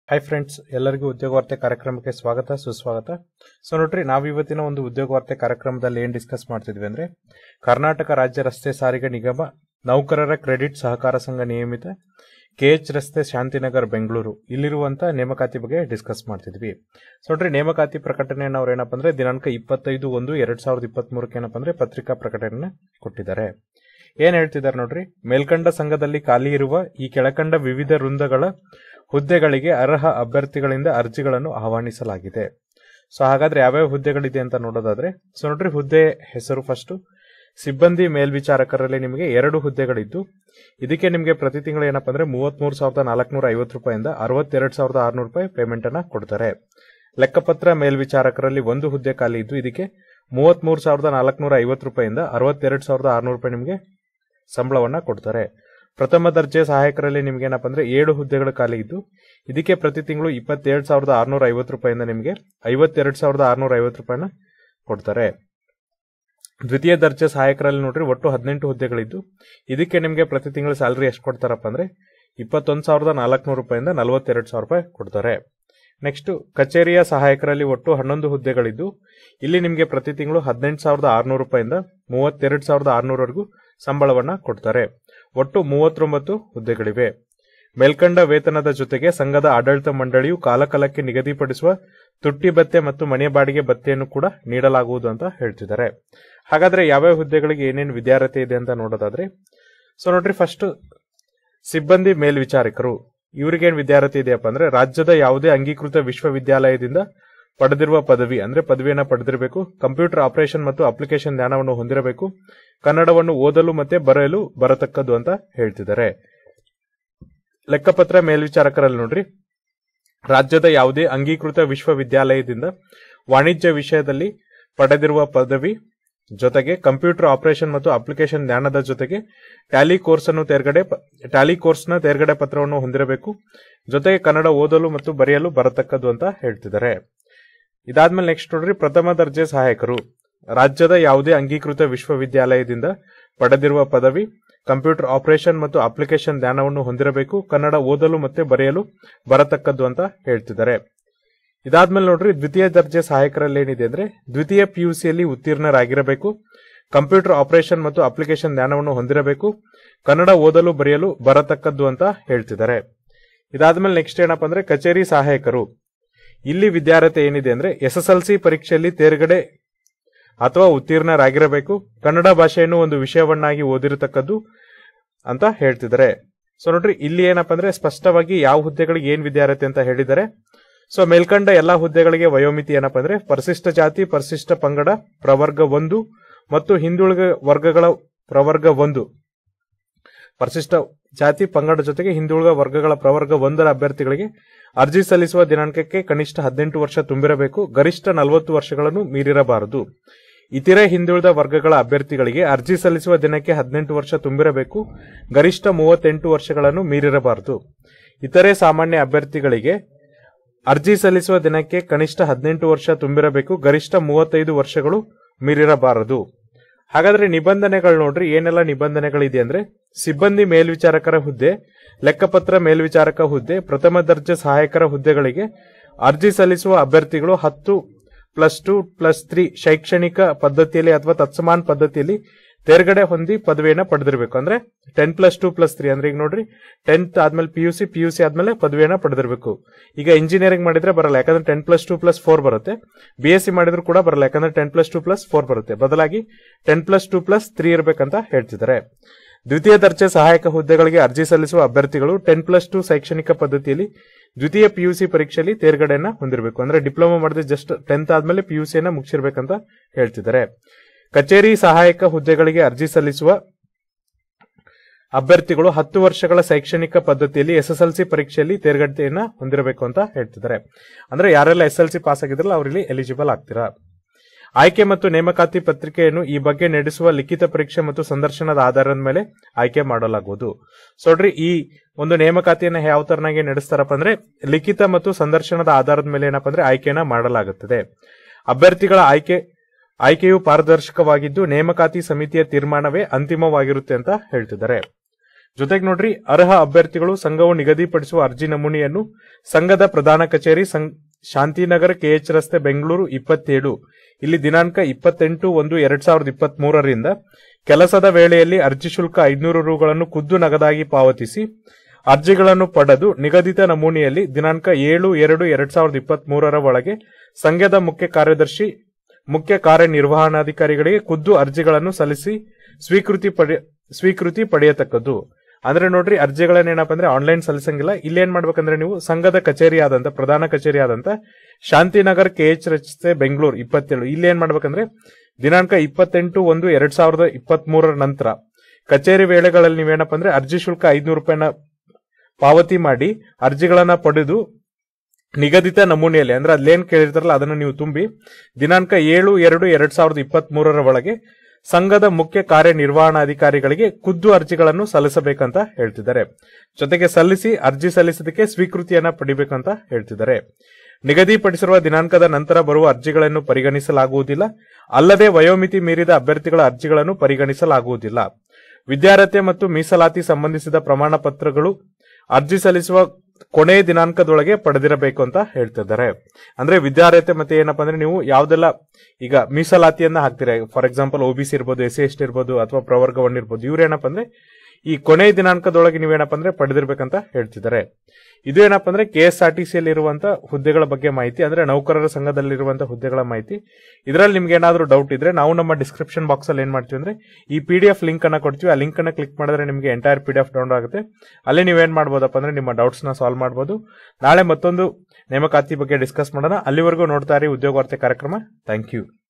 hi friends ಎಲ್ಲರಿಗೂ ಉದ್ಯೋಗ ವಾರ್ತೆ ಕಾರ್ಯಕ್ರಮಕ್ಕೆ ಸ್ವಾಗತ ಸುಸ್ವಾಗತ ಸೊ ನೋಡ್ರಿ ನಾವು ಇವತ್ತಿನ ಒಂದು ಉದ್ಯೋಗ ವಾರ್ತೆ ಕಾರ್ಯಕ್ರಮದಲ್ಲಿ ಏನ್ ಡಿಸ್ಕಸ್ ಮಾಡ್ತಿದ್ವಿ ಅಂದ್ರೆ ಕರ್ನಾಟಕ ರಾಜ್ಯ ರಸ್ತೆ ಸಾರಿಗೆ ನಿಗಮ ನೌಕರರ ಕ್ರೆಡಿಟ್ ಸಹಕಾರ ಸಂಘ ನಿಯಮಿತ ಕೆಎಚ್ ರಸ್ತೆ ಶಾಂತಿನಗರ್ ಬೆಂಗಳೂರು ಇಲ್ಲಿರುವಂತ ನೇಮಕಾತಿ ಬಗ್ಗೆ ಡಿಸ್ಕಸ್ ಮಾಡ್ತಿದ್ವಿ ಸೊ ನೋಡ್ರಿ ನೇಮಕಾತಿ ಪ್ರಕಟಣೆಯನ್ನು ಅವ್ರು ಏನಪ್ಪ ಅಂದ್ರೆ ದಿನಾಂಕ ಇಪ್ಪತ್ತೈದು ಒಂದು ಎರಡ್ ಸಾವಿರದ ಇಪ್ಪತ್ತ್ ಮೂರಕ್ಕೆ ಏನಪ್ಪ ಅಂದ್ರೆ ಪತ್ರಿಕಾ ಪ್ರಕಟಣೆಯನ್ನು ಕೊಟ್ಟಿದ್ದಾರೆ ಏನ್ ಹೇಳ್ತಿದ್ದಾರೆ ನೋಡ್ರಿ ಮೇಲ್ಕಂಡ ಸಂಘದಲ್ಲಿ ಖಾಲಿ ಇರುವ ಈ ಕೆಳಕಂಡ ವಿವಿಧ ವೃಂದಗಳ ಹುದ್ದೆಗಳಿಗೆ ಅರ್ಹ ಅಭ್ಯರ್ಥಿಗಳಿಂದ ಅರ್ಜಿಗಳನ್ನು ಆಹ್ವಾನಿಸಲಾಗಿದೆ ಸೊ ಹಾಗಾದ್ರೆ ಯಾವ್ಯಾವ ಹುದ್ದೆಗಳಿದೆ ಅಂತ ನೋಡೋದಾದ್ರೆ ಸೊ ನೋಡ್ರಿ ಹುದ್ದೆ ಹೆಸರು ಫಸ್ಟ್ ಸಿಬ್ಬಂದಿ ಮೇಲ್ವಿಚಾರಕರಲ್ಲಿ ನಿಮಗೆ ಎರಡು ಹುದ್ದೆಗಳಿದ್ದು ಇದಕ್ಕೆ ನಿಮಗೆ ಪ್ರತಿ ತಿಂಗಳು ಏನಪ್ಪ ಅಂದ್ರೆ ಮೂವತ್ಮೂರು ಸಾವಿರದ ನಾಲ್ಕುನೂರ ಐವತ್ತು ರೂಪಾಯಿಂದ ಅರವತ್ತೆರಡು ಸಾವಿರದ ಆರುನೂರು ರೂಪಾಯಿ ಪೇಮೆಂಟ್ ಅನ್ನ ಕೊಡ್ತಾರೆ ಲೆಕ್ಕಪತ್ರ ಮೇಲ್ವಿಚಾರಕರಲ್ಲಿ ಒಂದು ಹುದ್ದೆ ಖಾಲಿ ಇದ್ದು ಇದಕ್ಕೆ ಮೂವತ್ಮೂರು ಸಾವಿರದ ನಾಲ್ಕುನೂರ ಐವತ್ತು ರೂಪಾಯಿಂದ ಅರವತ್ತೆರಡು ಸಾವಿರದ ಆರುನೂರು ರೂಪಾಯಿ ನಿಮಗೆ ಸಂಬಳವನ್ನ ಕೊಡ್ತಾರೆ ಪ್ರಥಮ ದರ್ಜೆ ಸಹಾಯಕರಲ್ಲಿ ನಿಮ್ಗೆ ಏನಪ್ಪ ಅಂದ್ರೆ ಏಳು ಹುದ್ದೆಗಳು ಖಾಲಿ ಇದ್ದು ಇದಕ್ಕೆ ಪ್ರತಿ ತಿಂಗಳು ಇಪ್ಪತ್ತೇಳು ಸಾವಿರದ ಆರುನೂರ ಐವತ್ತು ರೂಪಾಯಿಂದ ನಿಮಗೆ ಐವತ್ತೆರಡು ಸಾವಿರದ ಆರುನೂರ ಐವತ್ತು ರೂಪಾಯಿನ ಕೊಡ್ತಾರೆ ದ್ವಿತೀಯ ದರ್ಜೆ ಸಹಾಯಕರಲ್ಲಿ ನೋಡ್ರಿ ಒಟ್ಟು ಹದಿನೆಂಟು ಹುದ್ದೆಗಳಿದ್ದು ಇದಕ್ಕೆ ನಿಮಗೆ ಪ್ರತಿ ತಿಂಗಳು ಸ್ಯಾಲರಿ ಎಷ್ಟು ಕೊಡ್ತಾರಪ್ಪ ಅಂದ್ರೆ ಇಪ್ಪತ್ತೊಂದು ಸಾವಿರದ ನಾಲ್ಕುನೂರು ರೂಪಾಯಿಂದ ನಲವತ್ತೆರಡು ಸಾವಿರ ರೂಪಾಯಿ ಕೊಡ್ತಾರೆ ನೆಕ್ಸ್ಟ್ ಕಚೇರಿಯ ಸಹಾಯಕರಲ್ಲಿ ಒಟ್ಟು ಹನ್ನೊಂದು ಹುದ್ದೆಗಳಿದ್ದು ಇಲ್ಲಿ ನಿಮಗೆ ಪ್ರತಿ ತಿಂಗಳು ಹದಿನೆಂಟು ಸಾವಿರದ ಆರುನೂರು ರೂಪಾಯಿಂದ ಮೂವತ್ತೆರಡು ಸಾವಿರದ ಆರುನೂರವರೆಗೂ ಸಂಬಳವನ್ನ ಕೊಡ್ತಾರೆ ಒಟ್ಟು ಮೂವತ್ತೊಂಬತ್ತು ಹುದ್ದೆಗಳಿವೆ ಮೇಲ್ಕಂಡ ವೇತನದ ಜೊತೆಗೆ ಸಂಘದ ಆಡಳಿತ ಮಂಡಳಿಯು ಕಾಲಕಾಲಕ್ಕೆ ನಿಗದಿಪಡಿಸುವ ತುಟ್ಟಿ ಭತ್ಯೆ ಮತ್ತು ಮನೆ ಬಾಡಿಗೆ ಭತ್ಯೆಯನ್ನು ಕೂಡ ನೀಡಲಾಗುವುದು ಅಂತ ಹೇಳ್ತಿದ್ದಾರೆ ಹಾಗಾದ್ರೆ ಯಾವ್ಯಾವ ಹುದ್ದೆಗಳಿಗೆ ಏನೇನು ವಿದ್ಯಾರ್ಹತೆ ಇದೆ ಅಂತ ನೋಡೋದಾದ್ರೆ ಸೊ ನೋಡ್ರಿ ಫಸ್ಟ್ ಸಿಬ್ಬಂದಿ ಮೇಲ್ವಿಚಾರಕರು ಇವ್ರಿಗೇನ್ ವಿದ್ಯಾರ್ಹತೆ ಇದೆಯಪ್ಪ ಅಂದ್ರೆ ರಾಜ್ಯದ ಯಾವುದೇ ಅಂಗೀಕೃತ ವಿಶ್ವವಿದ್ಯಾಲಯದಿಂದ ಪಡೆದಿರುವ ಪದವಿ ಅಂದ್ರೆ ಪದವಿಯನ್ನ ಪಡೆದಿರಬೇಕು ಕಂಪ್ಯೂಟರ್ ಆಪರೇಷನ್ ಮತ್ತು ಅಪ್ಲಿಕೇಶನ್ ಜ್ಞಾನವನ್ನು ಹೊಂದಿರಬೇಕು ಕನ್ನಡವನ್ನು ಓದಲು ಮತ್ತೆ ಬರೆಯಲು ಬರತಕ್ಕದ್ದು ಅಂತ ಹೇಳ್ತಿದ್ದಾರೆ ಲೆಕ್ಕಪತ್ರ ಮೇಲ್ವಿಚಾರಕರಲ್ಲಿ ನೋಡ್ರಿ ರಾಜ್ಯದ ಯಾವುದೇ ಅಂಗೀಕೃತ ವಿಶ್ವವಿದ್ಯಾಲಯದಿಂದ ವಾಣಿಜ್ಯ ವಿಷಯದಲ್ಲಿ ಪಡೆದಿರುವ ಪದವಿ ಜೊತೆಗೆ ಕಂಪ್ಯೂಟರ್ ಆಪರೇಷನ್ ಮತ್ತು ಅಪ್ಲಿಕೇಶನ್ ಜ್ಞಾನದ ಜೊತೆಗೆ ಟ್ಯಾಲಿ ಕೋರ್ಸ್ ಅನ್ನು ತೇರ್ಗಡೆ ಟ್ಯಾಲಿ ಕೋರ್ಸ್ನ ತೇರ್ಗಡೆ ಪತ್ರವನ್ನು ಹೊಂದಿರಬೇಕು ಜೊತೆಗೆ ಕನ್ನಡ ಓದಲು ಮತ್ತು ಬರೆಯಲು ಬರತಕ್ಕದ್ದು ಅಂತ ಹೇಳ್ತಿದ್ದಾರೆ ಇದಾದ್ಮೇಲೆ ನೆಕ್ಸ್ಟ್ ನೋಡ್ರಿ ಪ್ರಥಮ ದರ್ಜೆ ಸಹಾಯಕರು ರಾಜ್ಯದ ಯಾವುದೇ ಅಂಗೀಕೃತ ವಿಶ್ವವಿದ್ಯಾಲಯದಿಂದ ಪಡೆದಿರುವ ಪದವಿ ಕಂಪ್ಯೂಟರ್ ಆಪರೇಷನ್ ಮತ್ತು ಅಪ್ಲಿಕೇಶನ್ ಜ್ಞಾನವನ್ನು ಹೊಂದಿರಬೇಕು ಕನ್ನಡ ಓದಲು ಮತ್ತೆ ಬರೆಯಲು ಬರತಕ್ಕದ್ದು ಅಂತ ಹೇಳ್ತಿದ್ದಾರೆ ಇದಾದ್ಮೇಲೆ ನೋಡ್ರಿ ದ್ವಿತೀಯ ದರ್ಜೆ ಸಹಾಯಕರಲ್ಲಿ ಏನಿದೆ ಅಂದ್ರೆ ದ್ವಿತೀಯ ಪಿಯುಸಿಯಲ್ಲಿ ಉತ್ತೀರ್ಣರಾಗಿರಬೇಕು ಕಂಪ್ಯೂಟರ್ ಆಪರೇಷನ್ ಮತ್ತು ಅಪ್ಲಿಕೇಶನ್ ಜ್ಞಾನವನ್ನು ಹೊಂದಿರಬೇಕು ಕನ್ನಡ ಓದಲು ಬರೆಯಲು ಬರತಕ್ಕದ್ದು ಅಂತ ಹೇಳ್ತಿದ್ದಾರೆ ಇದಾದ್ಮೇಲೆ ನೆಕ್ಸ್ಟ್ ಏನಪ್ಪ ಅಂದ್ರೆ ಕಚೇರಿ ಸಹಾಯಕರು ಇಲ್ಲಿ ವಿದ್ಯಾರ್ಹತೆ ಏನಿದೆ ಅಂದ್ರೆ ಎಸ್ ಎಸ್ ಎಲ್ ಸಿ ಪರೀಕ್ಷೆಯಲ್ಲಿ ತೇರ್ಗಡೆ ಅಥವಾ ಉತ್ತೀರ್ಣರಾಗಿರಬೇಕು ಕನ್ನಡ ಭಾಷೆಯನ್ನು ಒಂದು ವಿಷಯವನ್ನಾಗಿ ಓದಿರತಕ್ಕದ್ದು ಅಂತ ಹೇಳ್ತಿದ್ದಾರೆ ಸೊ ನೋಡ್ರಿ ಇಲ್ಲಿ ಏನಪ್ಪ ಅಂದ್ರೆ ಸ್ಪಷ್ಟವಾಗಿ ಯಾವ ಹುದ್ದೆಗಳಿಗೆ ಏನ್ ವಿದ್ಯಾರ್ಹತೆ ಅಂತ ಹೇಳಿದ್ದಾರೆ ಸೊ ಮೇಲ್ಕಂಡ ಎಲ್ಲಾ ಹುದ್ದೆಗಳಿಗೆ ವಯೋಮಿತಿ ಏನಪ್ಪ ಅಂದ್ರೆ ಪರಿಶಿಷ್ಟ ಜಾತಿ ಪರಿಶಿಷ್ಟ ಪಂಗಡ ಪ್ರವರ್ಗ ಒಂದು ಮತ್ತು ಹಿಂದುಳಿದ ವರ್ಗಗಳ ಪ್ರವರ್ಗ ಒಂದು ಪರಿಶಿಷ್ಟ ಜಾತಿ ಪಂಗಡ ಜೊತೆಗೆ ಹಿಂದುಳಿದ ವರ್ಗಗಳ ಪ್ರವರ್ಗ ಒಂದರ ಅಭ್ಯರ್ಥಿಗಳಿಗೆ ಅರ್ಜಿ ಸಲ್ಲಿಸುವ ದಿನಾಂಕಕ್ಕೆ ಕನಿಷ್ಠ ಹದಿನೆಂಟು ವರ್ಷ ತುಂಬಿರಬೇಕು ಗರಿಷ್ಠ ನಲವತ್ತು ವರ್ಷಗಳನ್ನು ಮೀರಿರಬಾರದು ಇತರೆ ಹಿಂದುಳಿದ ವರ್ಗಗಳ ಅಭ್ಯರ್ಥಿಗಳಿಗೆ ಅರ್ಜಿ ಸಲ್ಲಿಸುವ ದಿನಕ್ಕೆ ಹದಿನೆಂಟು ವರ್ಷ ತುಂಬಿರಬೇಕು ಗರಿಷ್ಠ ಮೂವತ್ತೆಂಟು ವರ್ಷಗಳನ್ನು ಮೀರಿರಬಾರದು ಇತರೆ ಸಾಮಾನ್ಯ ಅಭ್ಯರ್ಥಿಗಳಿಗೆ ಅರ್ಜಿ ಸಲ್ಲಿಸುವ ದಿನಕ್ಕೆ ಕನಿಷ್ಠ ಹದಿನೆಂಟು ವರ್ಷ ತುಂಬಿರಬೇಕು ಗರಿಷ್ಠ ಮೂವತ್ತೈದು ವರ್ಷಗಳು ಮೀರಿರಬಾರದು ಹಾಗಾದ್ರೆ ನಿಬಂಧನೆಗಳು ನೋಡ್ರಿ ಏನೆಲ್ಲ ನಿಬಂಧನೆಗಳಿದೆ ಅಂದ್ರೆ ಸಿಬ್ಬಂದಿ ಮೇಲ್ವಿಚಾರಕರ ಹುದ್ದೆ ಲೆಕ್ಕಪತ್ರ ಮೇಲ್ವಿಚಾರಕ ಹುದ್ದೆ ಪ್ರಥಮ ದರ್ಜೆ ಸಹಾಯಕರ ಹುದ್ದೆಗಳಿಗೆ ಅರ್ಜಿ ಸಲ್ಲಿಸುವ ಅಭ್ಯರ್ಥಿಗಳು ಹತ್ತು ಪ್ಲಸ್ ಟು ಪ್ಲಸ್ ತ್ರೀ ಶೈಕ್ಷಣಿಕ ಪದ್ಧತಿಯಲ್ಲಿ ಅಥವಾ ತತ್ಸಮಾನ ಪದ್ಧತಿಯಲ್ಲಿ ತೇರ್ಗಡೆ ಹೊಂದಿ ಪದವಿಯನ್ನ ಪಡೆದಿರಬೇಕು ಅಂದ್ರೆ ten plus two plus three ಅಂದ್ರೆ ಈಗ ನೋಡ್ರಿ ಟೆಂತ್ ಆದ್ಮೇಲೆ P U C P U C ಆದ್ಮೇಲೆ ಪದವಿಯನ್ನ ಪಡೆದಿರಬೇಕು ಈಗ ಇಂಜಿನಿಯರಿಂಗ್ ಮಾಡಿದ್ರೆ ಬರಲ್ಲ ಯಾಕಂದ್ರೆ ten plus two plus four ಬರುತ್ತೆ ಬಿ ಎಸ್ ಸಿ ಮಾಡಿದ್ರು ಕೂಡ ಬರಲ್ಲ ಯಾಕಂದ್ರೆ ten plus two plus four ಬರುತ್ತೆ ಬದಲಾಗಿ ten plus two plus three ಇರಬೇಕಂತ ಹೇಳ್ತಿದ್ದಾರೆ ದ್ವಿತೀಯ ದರ್ಜೆ ಸಹಾಯಕ ಹುದ್ದೆಗಳಿಗೆ ಅರ್ಜಿ ಸಲ್ಲಿಸುವ ಅಭ್ಯರ್ಥಿಗಳು ಟೆನ್ ಪ್ಲಸ್ ಟು ಶೈಕ್ಷಣಿಕ ಪದ್ಧತಿಯಲ್ಲಿ ದ್ವಿತೀಯ ಪಿಯುಸಿ ಪರೀಕ್ಷೆಯಲ್ಲಿ ತೇರ್ಗಡೆಯನ್ನ ಹೊಂದಿರಬೇಕು ಅಂದ್ರೆ ಡಿಪ್ಲೊಮಾ ಮಾಡಿದ್ರೆ ಜಸ್ಟ್ ಟೆಂತ್ ಆದ್ಮೇಲೆ ಪಿಯುಸಿಯನ್ನ ಮುಗಿಸಿರ್ಬೇಕಂತ ಹೇಳ್ತಿದ್ದಾರೆ ಕಚೇರಿ ಸಹಾಯಕ ಹುದ್ದೆಗಳಿಗೆ ಅರ್ಜಿ ಸಲ್ಲಿಸುವ ಅಭ್ಯರ್ಥಿಗಳು ಹತ್ತು ವರ್ಷಗಳ ಶೈಕ್ಷಣಿಕ ಪದ್ಧತಿಯಲ್ಲಿ ಎಸ್ ಎಸ್ ಎಲ್ ಸಿ ಪರೀಕ್ಷೆಯಲ್ಲಿ ತೇರ್ಗಡೆಯನ್ನ ಹೊಂದಿರಬೇಕು ಅಂತ ಹೇಳ್ತಿದ್ದಾರೆ ಅಂದ್ರೆ ಯಾರೆಲ್ಲ ಎಸ್ ಎಲ್ ಸಿ ಪಾಸ್ ಆಗಿದ್ರಲ್ಲ ಅವರಲ್ಲಿ ಎಲಿಜಿಬಲ್ ಆಗ್ತೀರಾ ಆಯ್ಕೆ ಮತ್ತು ನೇಮಕಾತಿ ಪತ್ರಿಕೆಯನ್ನು ಈ ಬಗ್ಗೆ ನಡೆಸುವ ಲಿಖಿತ ಪರೀಕ್ಷೆ ಮತ್ತು ಸಂದರ್ಶನದ ಆಧಾರದ ಮೇಲೆ ಆಯ್ಕೆ ಮಾಡಲಾಗುವುದು ಸೊ ನೋಡ್ರಿ ಈ ಒಂದು ನೇಮಕಾತಿಯನ್ನ ಯಾವ ತರನಾಗಿ ನಡೆಸ್ತಾರಪ್ಪ ಅಂದ್ರೆ ಲಿಖಿತ ಮತ್ತು ಸಂದರ್ಶನದ ಆಧಾರದ ಮೇಲೆ ಏನಪ್ಪ ಅಂದ್ರೆ ಆಯ್ಕೆಯನ್ನ ಮಾಡಲಾಗುತ್ತದೆ ಅಭ್ಯರ್ಥಿಗಳ ಆಯ್ಕೆ ಆಯ್ಕೆಯು ಪಾರದರ್ಶಕವಾಗಿದ್ದು ನೇಮಕಾತಿ ಸಮಿತಿಯ ತೀರ್ಮಾನವೇ ಅಂತಿಮವಾಗಿರುತ್ತೆ ಅಂತ ಹೇಳ್ತಿದ್ದಾರೆ ಜೊತೆಗೆ ನೋಡ್ರಿ ಅರ್ಹ ಅಭ್ಯರ್ಥಿಗಳು ಸಂಘವು ನಿಗದಿಪಡಿಸುವ ಅರ್ಜಿ ನಮೂನೆಯನ್ನು ಸಂಘದ ಪ್ರಧಾನ ಕಚೇರಿ ಸಂ- ಶಾಂತಿನಗರ ಕೆಎಚ್ ರಸ್ತೆ ಬೆಂಗಳೂರು ಇಪ್ಪತ್ತೇಳು ಇಲ್ಲಿ ದಿನಾಂಕ ಇಪ್ಪತ್ತೆಂಟು ಒಂದು ಎರಡ್ ಸಾವಿರದ ಇಪ್ಪತ್ತ್ ಮೂರರಿಂದ ಕೆಲಸದ ವೇಳೆಯಲ್ಲಿ ಅರ್ಜಿ ಶುಲ್ಕ ಐದುನೂರು ರುಗಳನ್ನು ಖುದ್ದು ನಗದಾಗಿ ಪಾವತಿಸಿ ಅರ್ಜಿಗಳನ್ನು ಪಡೆದು ನಿಗದಿತ ನಮೂನೆಯಲ್ಲಿ ದಿನಾಂಕ ಏಳು ಎರಡು ಎರಡ್ ಸಾವಿರದ ಇಪ್ಪತ್ತ್ ಮೂರರ ಒಳಗೆ ಸಂಘದ ಮುಖ್ಯ ಕಾರ್ಯದರ್ಶಿ ಮುಖ್ಯ ಕಾರ್ಯನಿರ್ವಹಣಾಧಿಕಾರಿಗಳಿಗೆ ಖುದ್ದು ಅರ್ಜಿಗಳನ್ನು ಸಲ್ಲಿಸಿ ಸ್ವೀಕೃತಿ ಪಡೆ ಸ್ವೀಕೃತಿ ಪಡೆಯತಕ್ಕದ್ದು ಅಂದ್ರೆ ನೋಡ್ರಿ ಅರ್ಜಿಗಳನ್ನ ಏನಪ್ಪ ಅಂದ್ರೆ ಆನ್ಲೈನ್ ಸಲ್ಲಿಸಂಗಿಲ್ಲ ಇಲ್ಲಿ ಏನ್ ಮಾಡ್ಬೇಕಂದ್ರೆ ನೀವು ಸಂಘದ ಕಚೇರಿ ಆದಂತ ಪ್ರಧಾನ ಕಚೇರಿ ಆದಂತ ಶಾಂತಿನಗರ್ ಕೆಎಚ್ ರಸ್ತೆ ಬೆಂಗಳೂರು ಇಪ್ಪತ್ತೇಳು ಇಲ್ಲಿ ಏನ್ ಮಾಡ್ಬೇಕಂದ್ರೆ ದಿನಾಂಕ ಇಪ್ಪತ್ತೆಂಟು ಒಂದು ಎರಡ್ ಸಾವಿರದ ಇಪ್ಪತ್ತ್ ಮೂರರ ನಂತರ ಕಚೇರಿ ವೇಳೆಗಳಲ್ಲಿ ನೀವೇನಪ್ಪ ಅಂದ್ರೆ ಅರ್ಜಿ ಶುಲ್ಕ ಐದ್ನೂರು ರೂಪಾಯಿನ ಪಾವತಿ ಮಾಡಿ ಅರ್ಜಿಗಳನ್ನ ಪಡೆದು ನಿಗದಿತ ನಮೂನೆಯಲ್ಲಿ ಅಂದ್ರೆ ಅಲ್ಲೇನ್ ಕೇಳಿರ್ತಾರಲ್ಲ ಅದನ್ನು ನೀವು ತುಂಬಿ ದಿನಾಂಕ ಏಳು ಎರಡು ಎರಡ್ ಸಾವಿರದ ಇಪ್ಪತ್ತ್ ಮೂರರ ಒಳಗೆ ಸಂಘದ ಮುಖ್ಯ ಕಾರ್ಯನಿರ್ವಹಣಾಧಿಕಾರಿಗಳಿಗೆ ಖುದ್ದು ಅರ್ಜಿಗಳನ್ನು ಸಲ್ಲಿಸಬೇಕಂತ ಹೇಳ್ತಿದ್ದಾರೆ ಜೊತೆಗೆ ಸಲ್ಲಿಸಿ ಅರ್ಜಿ ಸಲ್ಲಿಸೋದಕ್ಕೆ ಸ್ವೀಕೃತಿಯನ್ನ ಪಡಿಬೇಕಂತ ಹೇಳ್ತಿದ್ದಾರೆ ನಿಗದಿಪಡಿಸಿರುವ ದಿನಾಂಕದ ನಂತರ ಬರುವ ಅರ್ಜಿಗಳನ್ನು ಪರಿಗಣಿಸಲಾಗುವುದಿಲ್ಲ ಅಲ್ಲದೆ ವಯೋಮಿತಿ ಮೀರಿದ ಅಭ್ಯರ್ಥಿಗಳ ಅರ್ಜಿಗಳನ್ನು ಪರಿಗಣಿಸಲಾಗುವುದಿಲ್ಲ ವಿದ್ಯಾರ್ಹತೆ ಮತ್ತು ಮೀಸಲಾತಿ ಸಂಬಂಧಿಸಿದ ಪ್ರಮಾಣ ಪತ್ರಗಳು ಅರ್ಜಿ ಸಲ್ಲಿಸುವ ಕೊನೆ ದಿನಾಂಕದೊಳಗೆ ಪಡೆದಿರಬೇಕು ಅಂತ ಹೇಳ್ತಿದ್ದಾರೆ ಅಂದ್ರೆ ವಿದ್ಯಾರ್ಹತೆ ಮತ್ತೆ ಏನಪ್ಪಾ ಅಂದ್ರೆ ನೀವು ಯಾವ್ದೆಲ್ಲ ಈಗ ಮೀಸಲಾತಿಯನ್ನ ಹಾಕ್ತೀರಾ ಫಾರ್ ಎಕ್ಸಾಂಪಲ್ ಒಬಿಸಿ ಇರ್ಬೋದು ಎಸ್ ಸಿ ಎಸ್ ಟಿ ಇರ್ಬೋದು ಅಥವಾ ಪ್ರವರ್ಗ ಒನ್ ಇರ್ಬೋದು ಇವ್ರು ಏನಪ್ಪಾ ಅಂದ್ರೆ ಈ ಕೊನೆ ದಿನಾಂಕದೊಳಗೆ ನೀವೇನಪ್ಪ ಅಂದ್ರೆ ಪಡೆದಿರ್ಬೇಕಂತ ಹೇಳ್ತಿದ್ದಾರೆ ಇದು ಏನಪ್ಪ ಅಂದ್ರೆ ಕೆ ಎಸ್ ಆರ್ ಟಿ ಸಿಯಲ್ಲಿ ಇರುವಂತ ಹುದ್ದೆಗಳ ಬಗ್ಗೆ ಮಾಹಿತಿ ಅಂದ್ರೆ ನೌಕರರ ಸಂಘದಲ್ಲಿರುವಂತಹ ಹುದ್ದೆಗಳ ಮಾಹಿತಿ ಇದರಲ್ಲಿ ನಿಮ್ಗೆ ಏನಾದರೂ ಡೌಟ್ ಇದ್ರೆ ನಾವು ನಮ್ಮ ಡಿಸ್ಕ್ರಿಪ್ಷನ್ ಬಾಕ್ಸ್ ಅಲ್ಲಿ ಏನ್ ಮಾಡ್ತೀವಿ ಅಂದ್ರೆ ಈ ಪಿ ಡಿ ಎಫ್ ಲಿಂಕ್ ಅನ್ನ ಕೊಡ್ತೀವಿ ಆ ಲಿಂಕ್ ಅನ್ನ ಕ್ಲಿಕ್ ಮಾಡಿದ್ರೆ ನಿಮಗೆ entire P D F download ಆಗುತ್ತೆ ಅಲ್ಲಿ ನೀವೇನ್ ಮಾಡ್ಬೋದಪ್ಪ ಅಂದ್ರೆ ನಿಮ್ಮ ಡೌಟ್ಸ್ ನ ಸಾಲ್ವ್ ಮಾಡಬಹುದು ನಾಳೆ ಮತ್ತೊಂದು ನೇಮಕಾತಿ ಬಗ್ಗೆ ಡಿಸ್ಕಸ್ ಮಾಡೋಣ ಅಲ್ಲಿವರೆಗೂ ನೋಡ್ತಾ ಇರಿ ಉದ್ಯೋಗ ವಾರ್ತೆ ಕಾರ್ಯಕ್ರಮ ಥ್ಯಾಂಕ್ ಯು